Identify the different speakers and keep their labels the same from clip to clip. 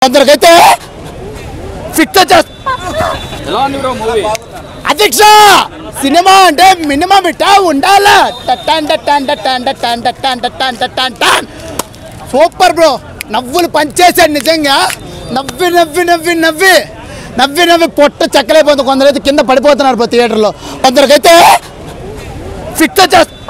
Speaker 1: కొందరికైతే fit చేస్తా
Speaker 2: ఎలా ఉంది బ్రో మూవీ
Speaker 1: అధ్యక్ష సినిమా అంటే మినిమం ఇట్టా ఉండాలా టటాన్ టటాన్ టటాన్ టటాన్ టటాన్ టటాన్ టటాన్ టటాన్ సూపర్ బ్రో నవ్వులు పంచేశాడు నిజంగా నవ్వి నవ్వి నవ్వి నవ్వి నవ్వి నవ్వి పొట్ట చెక్కలైపోతుంది కొందరైతే కింద పడిపోతున్నారు బ్రో థియేటర్లో కొందరికైతే ఫిట్ చేస్తా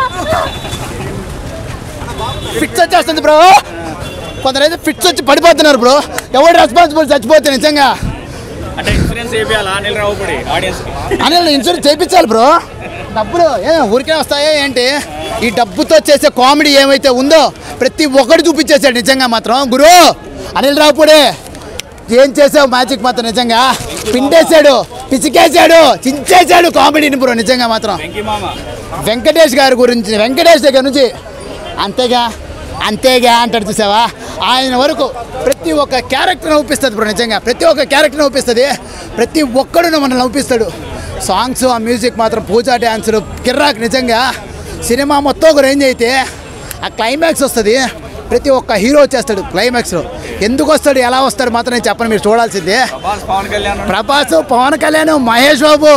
Speaker 1: ఫిట్ చేస్తుంది బ్రో కొందరైతే ఫిట్స్ వచ్చి పడిపోతున్నారు బ్రో ఎవరు రెస్పాన్సిబుల్ చచ్చిపోతే నిజంగా
Speaker 2: అంటే ఇన్సూరెన్స్ చేయాలా అనిల్ రావుపడి ఆడియన్స్
Speaker 1: అనిల్ ఇన్సూరెన్స్ చేయించాలి బ్రో డబ్బులు ఏ ఊరికే వస్తాయా ఏంటి ఈ డబ్బుతో చేసే కామెడీ ఏమైతే ఉందో ప్రతి ఒక్కటి చూపించేశాడు నిజంగా మాత్రం గురు అనిల్ రావుపూడే ఏం చేసావు మ్యాజిక్ మాత్రం నిజంగా పిండేశాడు పిసికేశాడు చించేశాడు కామెడీని బ్రో నిజంగా మాత్రం
Speaker 2: వెంకీ మామ
Speaker 1: వెంకటేష్ గారి గురించి వెంకటేష్ దగ్గర నుంచి అంతేగా అంతేగా అంటాడు చూసావా ఆయన వరకు ప్రతి ఒక్క క్యారెక్టర్ నవ్విస్తుంది బ్రో నిజంగా ప్రతి ఒక్క క్యారెక్టర్ నవ్విస్తుంది ప్రతి ఒక్కడు మనం నవ్విస్తాడు సాంగ్స్ ఆ మ్యూజిక్ మాత్రం పూజా డ్యాన్సులు కిర్రాక్ నిజంగా సినిమా మొత్తం ఒక రేంజ్ అయితే ఆ క్లైమాక్స్ వస్తుంది ప్రతి ఒక్క హీరో వచ్చేస్తాడు క్లైమాక్స్లో ఎందుకు వస్తాడు ఎలా వస్తాడు మాత్రం నేను చెప్పను మీరు చూడాల్సిందే
Speaker 2: ప్రభాస్ పవన్ కళ్యాణ్
Speaker 1: ప్రభాస్ పవన్ కళ్యాణ్ మహేష్ బాబు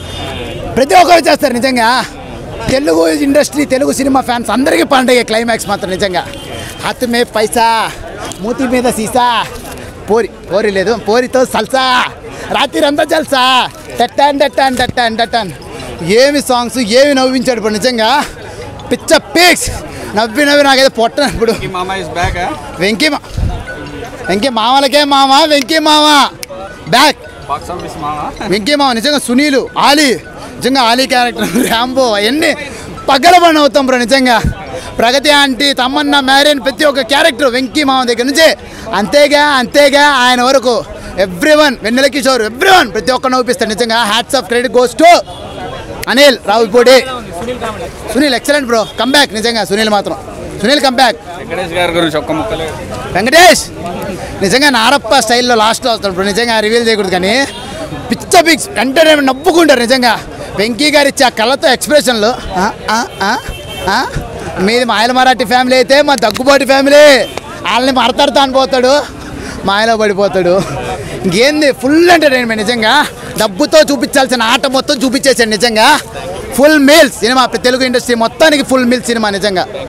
Speaker 1: ప్రతి ఒక్కరు చేస్తారు నిజంగా తెలుగు ఇండస్ట్రీ తెలుగు సినిమా ఫ్యాన్స్ అందరికీ పండుగ క్లైమాక్స్ మాత్రం నిజంగా హత్ మే పైసా మూతి మీద సీసా పోరి పోరి లేదు పోరితో సల్సా రాత్రి అంతా జల్సా టట్టాన్ టట్టాన్ టట్టాన్ టట్టాన్ ఏమి సాంగ్స్ ఏమి నవ్వించాడు ఇప్పుడు నిజంగా పిచ్చ పీక్స్ నవ్వి నవ్వి నాకైతే పొట్ట ఇప్పుడు
Speaker 2: వెంకీ మామ ఇస్ బ్యాక్
Speaker 1: వెంకీ మా వెంకీ మామలకే మామ వెంకీ మామ బ్యాక్
Speaker 2: బాక్స్ ఆఫీస్ మామ
Speaker 1: వెంకీ మామ నిజంగా సునీలు ఆలీ నిజంగా ఆలీ క్యారెక్టర్ ర్యాంబో అవన్నీ పగల పని అవుతాం బ్రో నిజంగా ప్రగతి ఆంటీ తమ్మన్న మ్యారేన్ ప్రతి ఒక్క క్యారెక్టర్ వెంకీ మామ దగ్గర నుంచి అంతేగా అంతేగా ఆయన వరకు everyone Vennela Kishore everyone ప్రతి ఒక్క నవ్విస్తాడు నిజంగా hats off credit goes to Anil Ravipudi Sunil excellent bro comeback నిజంగా సునీల్ మాత్రం సునీల్ కంబ్యాక్
Speaker 2: వెంకటేష్ గారి గురించి ఒక్క ముక్కలే
Speaker 1: వెంకటేష్ నిజంగా నారప్ప స్టైల్లో లాస్ట్లో వస్తాడు ఇప్పుడు నిజంగా రివీల్ చేయకూడదు కానీ పిచ్చ పిక్స్ ఎంటర్టైన్మెంట్ నవ్వుకుంటారు నిజంగా వెంకీ గారు ఇచ్చే ఆ కళ్ళతో ఎక్స్ప్రెషన్లు ఆ, ఆ, ఆ, ఆ, మీది మాయల మరాఠీ ఫ్యామిలీ అయితే మా దగ్గుబాటి ఫ్యామిలీ వాళ్ళని మరతడతా అనిపోతాడు మాయలో పడిపోతాడు ఇంకేంది ఫుల్ ఎంటర్టైన్మెంట్ నిజంగా డబ్బుతో చూపించాల్సిన ఆట మొత్తం చూపించేసాడు నిజంగా ఫుల్ మీల్స్ సినిమా తెలుగు ఇండస్ట్రీ మొత్తానికి ఫుల్ మీల్స్ సినిమా నిజంగా